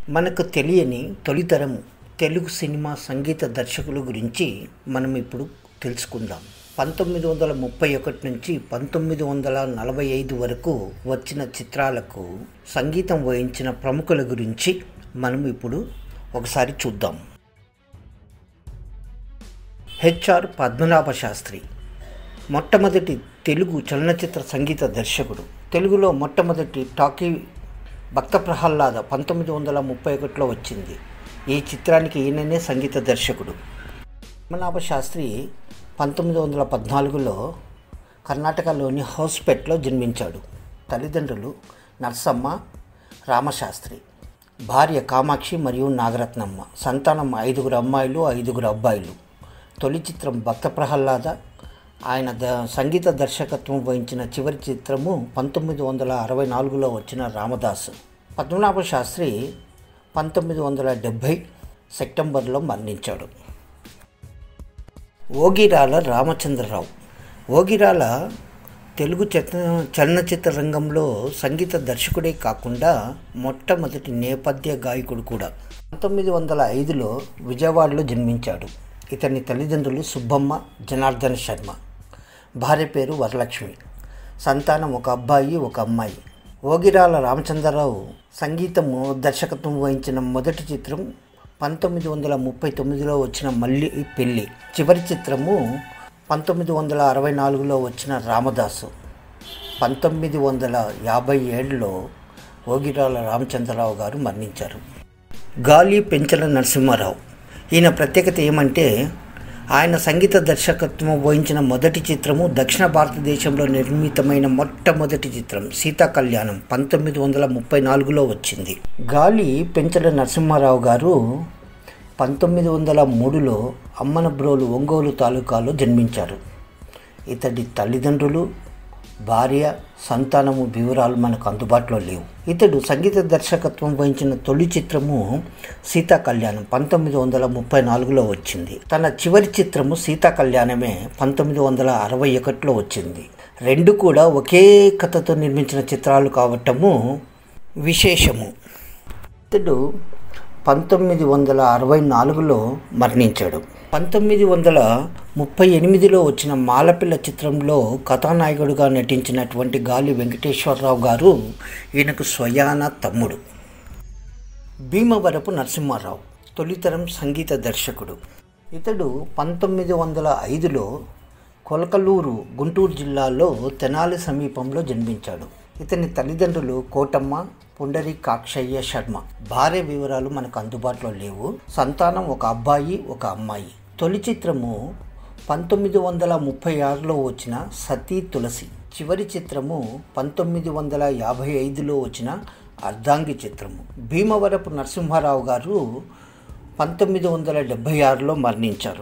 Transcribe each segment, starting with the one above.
మనకు తెలియని తొలితరం తెలుగు సినిమా సంగీత దర్శకుల గురించి మనం ఇప్పుడు తెలుసుకుందాం పంతొమ్మిది వందల ముప్పై ఒకటి నుంచి పంతొమ్మిది వందల నలభై ఐదు వరకు వచ్చిన చిత్రాలకు సంగీతం వహించిన ప్రముఖుల గురించి మనం ఇప్పుడు ఒకసారి చూద్దాం హెచ్ఆర్ పద్మనాభ శాస్త్రి మొట్టమొదటి తెలుగు చలనచిత్ర సంగీత దర్శకుడు తెలుగులో మొట్టమొదటి టాకీ భక్త ప్రహ్లాద పంతొమ్మిది వందల ముప్పై ఒకటిలో వచ్చింది ఈ చిత్రానికి ఈయననే సంగీత దర్శకుడు పద్మనాభ శాస్త్రి పంతొమ్మిది వందల పద్నాలుగులో కర్ణాటకలోని హౌస్పేట్లో జన్మించాడు తల్లిదండ్రులు నర్సమ్మ రామశాస్త్రి భార్య కామాక్షి మరియు నాగరత్నమ్మ సంతానం ఐదుగురు అమ్మాయిలు ఐదుగురు అబ్బాయిలు తొలి చిత్రం భక్త ప్రహ్లాద ఆయన ద సంగీత దర్శకత్వం వహించిన చివరి చిత్రము పంతొమ్మిది వందల అరవై నాలుగులో వచ్చిన రామదాసు పద్మనాభ శాస్త్రి పంతొమ్మిది వందల డెబ్భై సెప్టెంబర్లో మరణించాడు ఓగిరాల రామచంద్రరావు ఓగిరాల తెలుగు చత చలనచిత్ర రంగంలో సంగీత దర్శకుడే కాకుండా మొట్టమొదటి నేపథ్య గాయకుడు కూడా పంతొమ్మిది వందల ఐదులో విజయవాడలో జన్మించాడు ఇతని తల్లిదండ్రులు సుబ్బమ్మ జనార్దన శర్మ భార్య పేరు వరలక్ష్మి సంతానం ఒక అబ్బాయి ఒక అమ్మాయి ఓగిరాల రామచంద్రరావు సంగీతము దర్శకత్వం వహించిన మొదటి చిత్రం పంతొమ్మిది వందల ముప్పై తొమ్మిదిలో వచ్చిన మల్లి పెళ్ళి చివరి చిత్రము పంతొమ్మిది వందల అరవై నాలుగులో వచ్చిన రామదాసు పంతొమ్మిది వందల యాభై ఏడులో ఓగిరాల రామచంద్రరావు గారు మరణించారు గాలి పెంచల నరసింహారావు ఈయన ప్రత్యేకత ఏమంటే ఆయన సంగీత దర్శకత్వం వహించిన మొదటి చిత్రము దక్షిణ భారతదేశంలో నిర్మితమైన మొట్టమొదటి చిత్రం సీతా కళ్యాణం పంతొమ్మిది వందల ముప్పై నాలుగులో వచ్చింది గాలి పెంచల నరసింహారావు గారు పంతొమ్మిది వందల మూడులో అమ్మనబ్రోలు ఒంగోలు తాలూకాలో జన్మించారు ఇతడి తల్లిదండ్రులు భార్య సంతానము వివరాలు మనకు అందుబాటులో లేవు ఇతడు సంగీత దర్శకత్వం వహించిన తొలి చిత్రము సీతా కళ్యాణం పంతొమ్మిది వందల ముప్పై నాలుగులో వచ్చింది తన చివరి చిత్రము సీతా కళ్యాణమే పంతొమ్మిది వందల అరవై ఒకటిలో వచ్చింది రెండు కూడా ఒకే కథతో నిర్మించిన చిత్రాలు కావటము విశేషము ఇతడు పంతొమ్మిది వందల అరవై నాలుగులో మరణించాడు పంతొమ్మిది వందల ముప్పై ఎనిమిదిలో వచ్చిన మాలపిల్ల చిత్రంలో కథానాయకుడిగా నటించినటువంటి గాలి వెంకటేశ్వరరావు గారు ఈయనకు స్వయాన తమ్ముడు భీమవరపు నరసింహారావు తొలితరం సంగీత దర్శకుడు ఇతడు పంతొమ్మిది వందల ఐదులో కొలకలూరు గుంటూరు జిల్లాలో తెనాలి సమీపంలో జన్మించాడు ఇతని తల్లిదండ్రులు కోటమ్మ పుండరి కాక్షయ్య శర్మ భార్య వివరాలు మనకు అందుబాటులో లేవు సంతానం ఒక అబ్బాయి ఒక అమ్మాయి తొలి చిత్రము పంతొమ్మిది వందల ముప్పై ఆరులో వచ్చిన సతీ తులసి చివరి చిత్రము పంతొమ్మిది వందల యాభై ఐదులో వచ్చిన అర్ధాంగి చిత్రము భీమవరపు నరసింహారావు గారు పంతొమ్మిది వందల డెబ్భై ఆరులో మరణించారు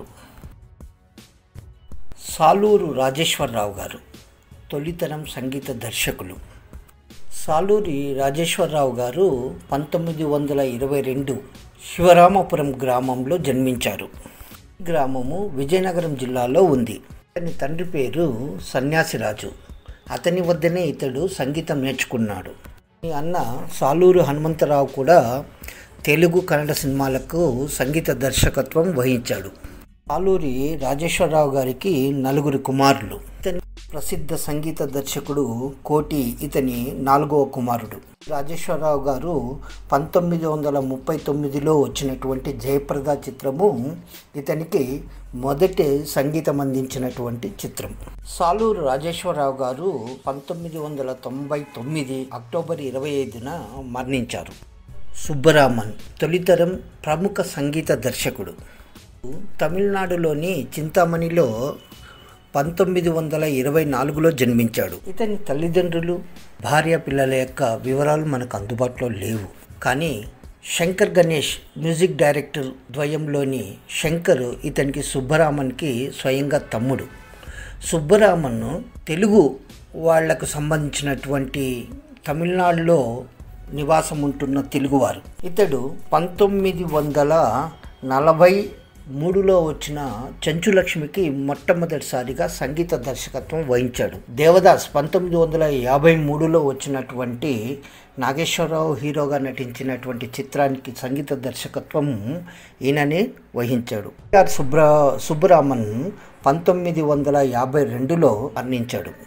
సాలూరు రాజేశ్వరరావు గారు తొలితరం సంగీత దర్శకులు సాలూరి రాజేశ్వరరావు గారు పంతొమ్మిది వందల ఇరవై రెండు శివరామపురం గ్రామంలో జన్మించారు ఈ గ్రామము విజయనగరం జిల్లాలో ఉంది అతని తండ్రి పేరు సన్యాసిరాజు అతని వద్దనే ఇతడు సంగీతం నేర్చుకున్నాడు ఈ అన్న సాలూరు హనుమంతరావు కూడా తెలుగు కన్నడ సినిమాలకు సంగీత దర్శకత్వం వహించాడు సాలూరి రాజేశ్వరరావు గారికి నలుగురు కుమారులు ఇతని ప్రసిద్ధ సంగీత దర్శకుడు కోటి ఇతని నాలుగవ కుమారుడు రాజేశ్వరరావు గారు పంతొమ్మిది వందల ముప్పై తొమ్మిదిలో వచ్చినటువంటి జయప్రద చిత్రము ఇతనికి మొదటి సంగీతం అందించినటువంటి చిత్రం సాలూరు రాజేశ్వరరావు గారు పంతొమ్మిది వందల తొంభై తొమ్మిది అక్టోబర్ ఇరవై ఐదున మరణించారు సుబ్బరామన్ తొలితరం ప్రముఖ సంగీత దర్శకుడు తమిళనాడులోని చింతామణిలో పంతొమ్మిది వందల ఇరవై నాలుగులో జన్మించాడు ఇతని తల్లిదండ్రులు భార్య పిల్లల యొక్క వివరాలు మనకు అందుబాటులో లేవు కానీ శంకర్ గణేష్ మ్యూజిక్ డైరెక్టర్ ద్వయంలోని శంకర్ ఇతనికి సుబ్బరామన్కి స్వయంగా తమ్ముడు సుబ్బరామన్ తెలుగు వాళ్లకు సంబంధించినటువంటి తమిళనాడులో నివాసం ఉంటున్న తెలుగువారు ఇతడు పంతొమ్మిది వందల నలభై మూడులో వచ్చిన చెంచులక్ష్మికి మొట్టమొదటిసారిగా సంగీత దర్శకత్వం వహించాడు దేవదాస్ పంతొమ్మిది వందల యాభై మూడులో వచ్చినటువంటి నాగేశ్వరరావు హీరోగా నటించినటువంటి చిత్రానికి సంగీత దర్శకత్వం ఈయననే వహించాడు ఆర్ సుబ్ర సుబ్బరామన్ పంతొమ్మిది వందల యాభై రెండులో వర్ణించాడు